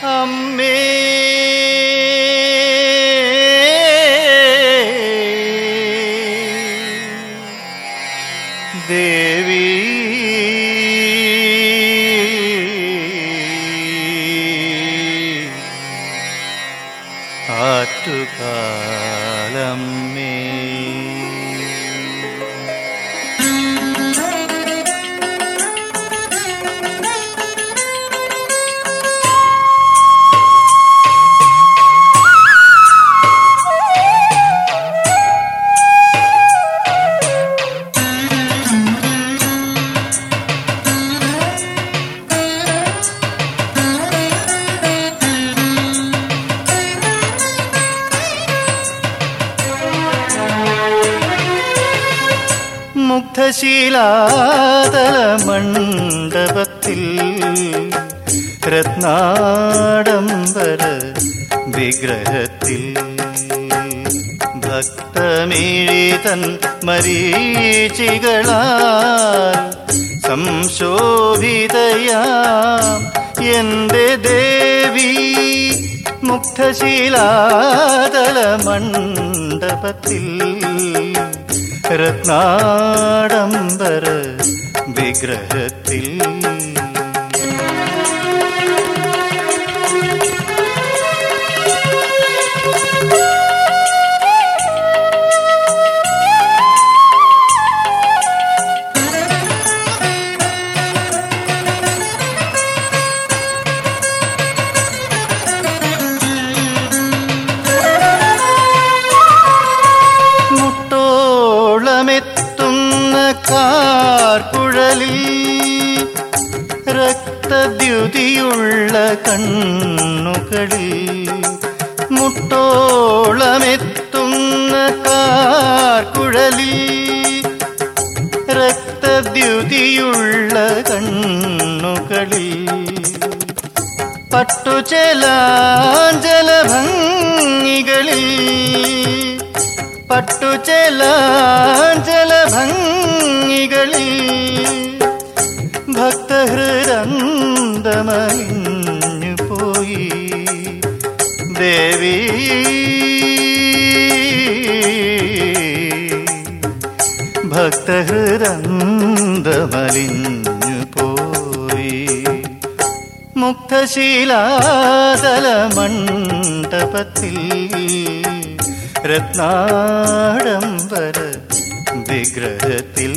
അമ്മേ ദേവി ആറ്റുകാലമ്മേ മുഗ്ധശീലാതല മണ്ഡപത്തിൽ രത്നാഡംബര വിഗ്രഹത്തിൽ ഭക്തമീഴിതൻ മരീചികളാൽ സംശോഭിതയാം എന്റെ ദേവി മുഗ്ധശീലാതല മണ്ഡപത്തിൽ രത്നാഡംബര വിഗ്രഹത്തിൽ മുട്ടോളമെത്തുന്ന കാർക്കുഴലിൽ രക്തദ്യുതിയുള്ള കണ്ണുകളിൽ മുട്ടോളമെത്തുന്ന കാർക്കുഴലിൽ രക്തദ്യുതിയുള്ള കണ്ണുകളിൽ പട്ടുചലാഞ്ചലഭംഗികളിൽ പട്ടുചലാഞ്ചലഭംഗികളിൽ ഭക്തഹൃദന്തമലിഞ്ഞു പോയി ദേവി ഭക്തഹൃദന്തമലിഞ്ഞു പോയി മുക്തശീലാതല മണ്ഡപത്തിൽ രത്നാഡംബര വിഗ്രഹത്തിൽ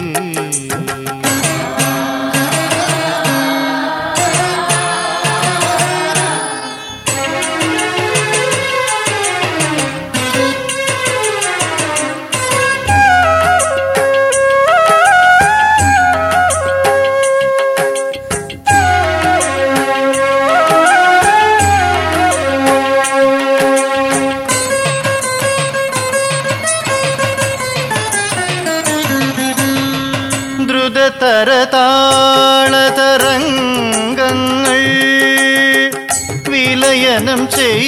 ദ്രുതതരതാളതരംഗങ്ങൾ വിലയനം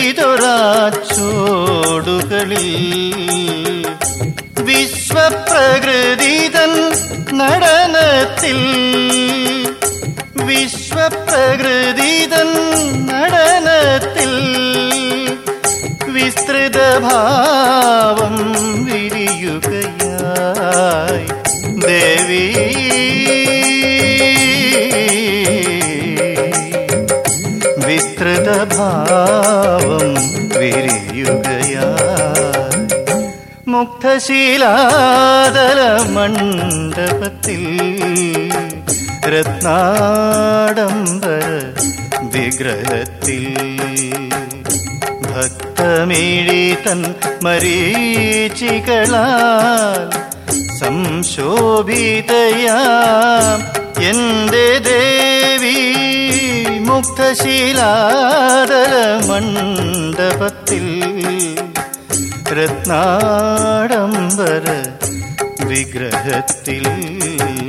ചെയ്തൊരാച്ചോടുകളിൽ വിശ്വപ്രകൃതിതൻ നടനത്തിൽ വിശ്വപ്രകൃതിതൻ നടനത്തിൽ വിസ്തൃതഭാവം വിരിയുകയായി ദേവി വിസ്തൃതഭാവം വിരിയുകയായി മുക്തശീലാതല മണ്ഡപത്തിൽ രത്നാഡംബര വിഗ്രഹത്തിൽ ഭക്തമിഴിതൻ മരീചികളാൽ സംശോഭിതയാം എന്റെ ദേവി മുക്തശീലാതല മണ്ഡപത്തിൽ രത്നാഡംബര വിഗ്രഹത്തിൽ